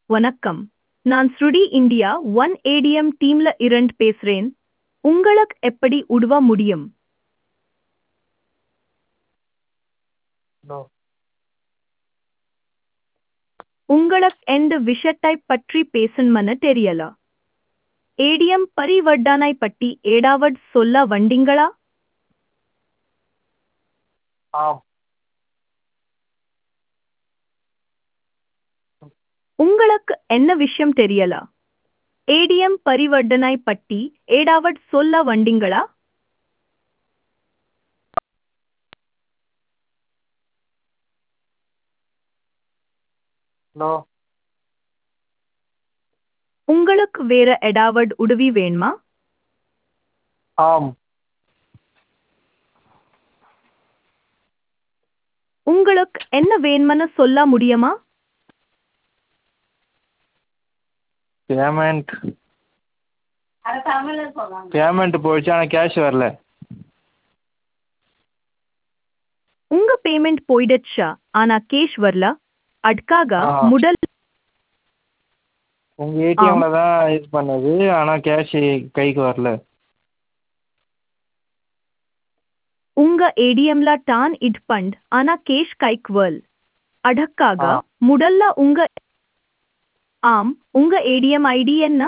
வணக்கம் நான் ஸ்ருடி இந்தியா ஒன் ஏடிஎம் டீம்ல இருந்து பேசுறேன் உங்களுக்கு எப்படி உதவ முடியும் No. உங்களுக்கு எந்த விஷயத்தை பற்றி பேசணும்னு தெரியல ஏடிஎம் பரிவர்த்தனை பற்றி ஏதாவது சொல்ல வந்தீங்களா ஆம் உங்களுக்கு என்ன விஷயம் தெரியல ஏடிஎம் பரிவர்த்தனை பற்றி ஏதாவது சொல்ல வந்தீங்களா நோ உங்களுக்கு வேற ஏதாவது உதவி வேணுமா ஆம் உங்களுக்கு என்ன வேணும்னு சொல்ல முடியுமா பேமெண்ட் பேமெண்ட் போயிடுச்சு ஆனால் கேஷ் வரல உங்க பேமெண்ட் போயிடுச்சா ஆனா கேஷ் வரல அதுக்காக ஆ. முதல் உங்கள் ஏடிஎம்மில் தான் யூஸ் பண்ணது ஆனால் கேஷ் கைக்கு வரல உங்க ஏடிஎம்ல டான் இட் பண்ட் ஆனா கேஷ் கைக்கு வரல் அதுக்காக ஆ. முதல்ல உங்க ஆம் உங்க ஏடிஎம் ஐடி என்ன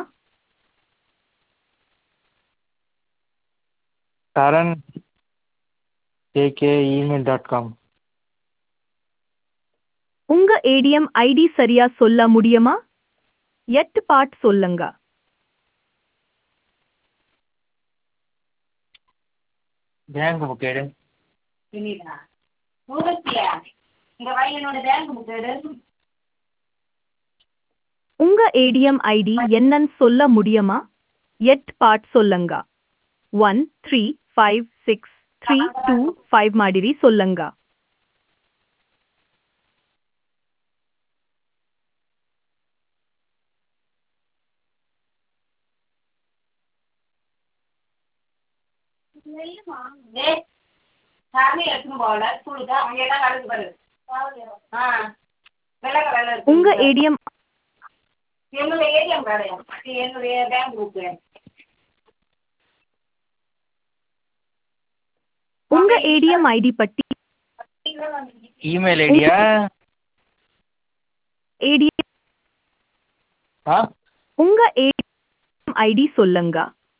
Karan AK email dot com உங்க ஏடிஎம் ஐடி சரியா சொல்ல முடியுமா எட்டு பாட் சொல்லுங்க பேங்க் புக் எடு புரியுதா ஊரத்தியா இங்க வை என்னோட பேங்க் புக் எடு உங்க ஏடிஎம் ஐடி என்னன்னு சொல்ல முடியுமா எட்டு பாட் சொல்லுங்க one three five six three two five மாதிரி சொல்லுங்க டேய் சாமி எடுத்துன்னு போகல ஸ்கூலுக்கு அவங்க எல்லாம் கலந்து பாரு ஆ வெள்ளை கலர்ல இருக்கு உங்க ஏடிஎம் என்னோட ஏடிஎம் கார்டு என்னுடைய பேங்க் புக்கு உங்க ஏடிஎம் ஐடி பற்றி இமெயில் ஐடியா ஏடிஎம் ஆ உங்க ஏடிஎம் ஐடி சொல்லுங்க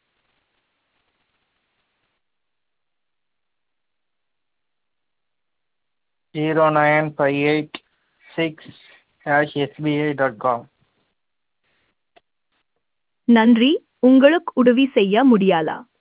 zero nine five eight six hash SBI dot com நன்றி உங்களுக்கு உதவி செய்ய முடியலா